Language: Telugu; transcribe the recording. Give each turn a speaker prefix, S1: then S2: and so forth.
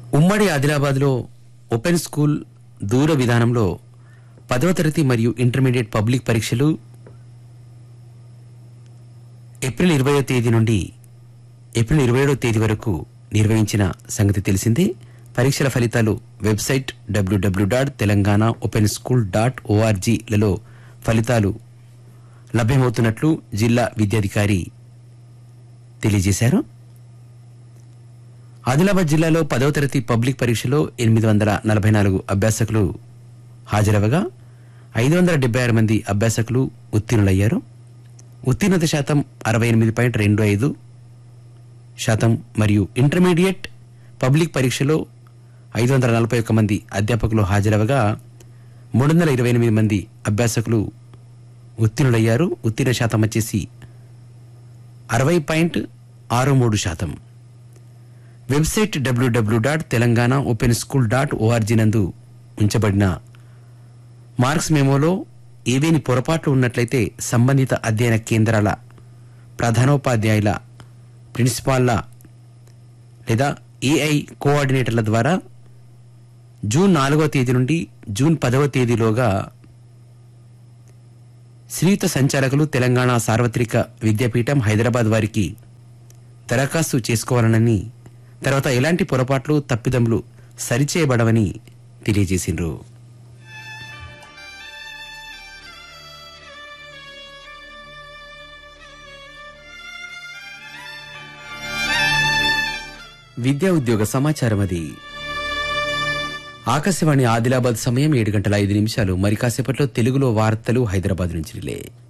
S1: ఉమ్మడి ఆదిలాబాద్లో ఓపెన్ స్కూల్ దూర విధానంలో పదవ తరగతి మరియు ఇంటర్మీడియట్ పబ్లిక్ పరీక్షలు ఏప్రిల్ ఇరవయో తేదీ నుండి ఏప్రిల్ ఇరవై ఏడో తేదీ వరకు నిర్వహించిన సంగతి తెలిసిందే పరీక్షల ఫలితాలు website W W dot Telangana open school dot ఓఆర్జీలలో ఫలితాలు లభ్యమవుతున్నట్లు జిల్లా విద్యాధికారి తెలియజేశారు ఆదిలాబాద్ జిల్లాలో పదవ తరగతి పబ్లిక్ పరీక్షలో ఎనిమిది వందల నలభై నాలుగు అభ్యాసకులు హాజరవగా ఐదు వందల డెబ్బై ఆరు మంది అభ్యాసకులు ఉత్తీర్ణులయ్యారు ఉత్తీర్ణత శాతం అరవై ఎనిమిది పాయింట్ రెండు ఐదు శాతం మరియు ఇంటర్మీడియట్ పబ్లిక్ పరీక్షలో ఐదు వందల నలభై ఒక్క మంది అధ్యాపకులు హాజరవగా మూడు వందల ఇరవై ఎనిమిది మంది అభ్యాసకులు ఉత్తీర్ణులయ్యారు ఉత్తీర్ణ శాతం వచ్చేసి అరవై పాయింట్ ఆరు మూడు శాతం website W W dot Telangana open school dot O R G నందు ఉంచబడిన మార్క్స్ మెమోలో ఏవేని పొరపాట్లు ఉన్నట్లయితే సంబంధిత అధ్యయన కేంద్రాల ప్రధానోపాధ్యాయుల ప్రిన్సిపాల్ల లేదా ఏఐ కోఆర్డినేటర్ల ద్వారా జూన్ నాలుగవ తేదీ నుండి జూన్ పదవ తేదీలోగా శ్రీయుత సంచాలకులు తెలంగాణ సార్వత్రిక విద్యాపీఠం హైదరాబాద్ వారికి దరఖాస్తు చేసుకోవాలనని తర్వాత ఎలాంటి పొరపాట్లు తప్పిదములు సరిచేయబడవని తెలియజేసిండ్రు విద్యా ఉద్యోగ సమాచారం అది ఆకాశవాణి ఆదిలాబాద్ సమయం ఏడు గంటల ఐదు నిమిషాలు మరి కాసేపట్లో తెలుగులో వార్తలు హైదరాబాద్ నుంచి రిలే